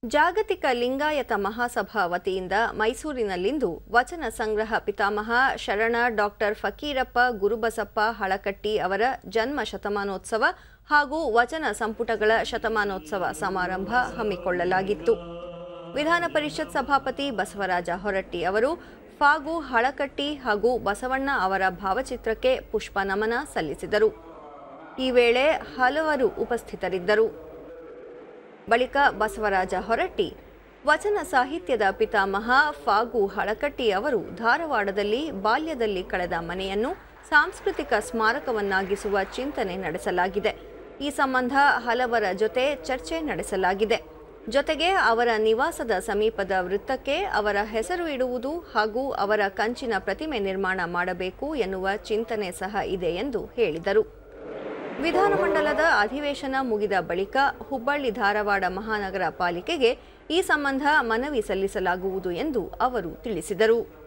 ಜಾಗತಿಕ ಲಿಂಗಾಯತ ಮಹಾಸಭಾ ವತಿಯಿಂದ ಮೈಸೂರಿನಲ್ಲಿಂದು ವಚನ ಸಂಗ್ರಹ ಪಿತಾಮಹ ಶರಣ ಡಾಕ್ಟರ್ ಫಕೀರಪ್ಪ ಗುರುಬಸಪ್ಪ ಹಳಕಟ್ಟಿ ಅವರ ಜನ್ಮ ಶತಮಾನೋತ್ಸವ ಹಾಗೂ ವಚನ ಸಂಪುಟಗಳ ಶತಮಾನೋತ್ಸವ ಸಮಾರಂಭ ಹಮ್ಮಿಕೊಳ್ಳಲಾಗಿತ್ತು ವಿಧಾನ ಪರಿಷತ್ ಸಭಾಪತಿ ಬಸವರಾಜ ಹೊರಟ್ಟಿ ಅವರು ಫಾಗು ಹಳಕಟ್ಟಿ ಹಾಗೂ ಬಸವಣ್ಣ ಅವರ ಭಾವಚಿತ್ರಕ್ಕೆ ಪುಷ್ಪ ನಮನ ಸಲ್ಲಿಸಿದರು ಈ ವೇಳೆ ಹಲವರು ಉಪಸ್ಥಿತರಿದ್ದರು ಬಳಿಕ ಬಸವರಾಜ ಹೊರಟ್ಟಿ ವಚನ ಸಾಹಿತ್ಯದ ಪಿತಾಮಹ ಫಾಗು ಹಳಕಟ್ಟಿ ಅವರು ಧಾರವಾಡದಲ್ಲಿ ಬಾಲ್ಯದಲ್ಲಿ ಕಳೆದ ಮನೆಯನ್ನು ಸಾಂಸ್ಕೃತಿಕ ಸ್ಮಾರಕವನ್ನಾಗಿಸುವ ಚಿಂತನೆ ನಡೆಸಲಾಗಿದೆ ಈ ಸಂಬಂಧ ಹಲವರ ಜೊತೆ ಚರ್ಚೆ ನಡೆಸಲಾಗಿದೆ ಜೊತೆಗೆ ಅವರ ನಿವಾಸದ ಸಮೀಪದ ವೃತ್ತಕ್ಕೆ ಅವರ ಹೆಸರು ಇಡುವುದು ಹಾಗೂ ಅವರ ಕಂಚಿನ ಪ್ರತಿಮೆ ನಿರ್ಮಾಣ ಮಾಡಬೇಕು ಎನ್ನುವ ಚಿಂತನೆ ಸಹ ಇದೆ ಎಂದು ಹೇಳಿದರು ವಿಧಾನಮಂಡಲದ ಅಧಿವೇಶನ ಮುಗಿದ ಬಳಿಕ ಹುಬ್ಬಳ್ಳಿ ಧಾರವಾಡ ಮಹಾನಗರ ಪಾಲಿಕೆಗೆ ಈ ಸಂಬಂಧ ಮನವಿ ಸಲ್ಲಿಸಲಾಗುವುದು ಎಂದು ಅವರು ತಿಳಿಸಿದರು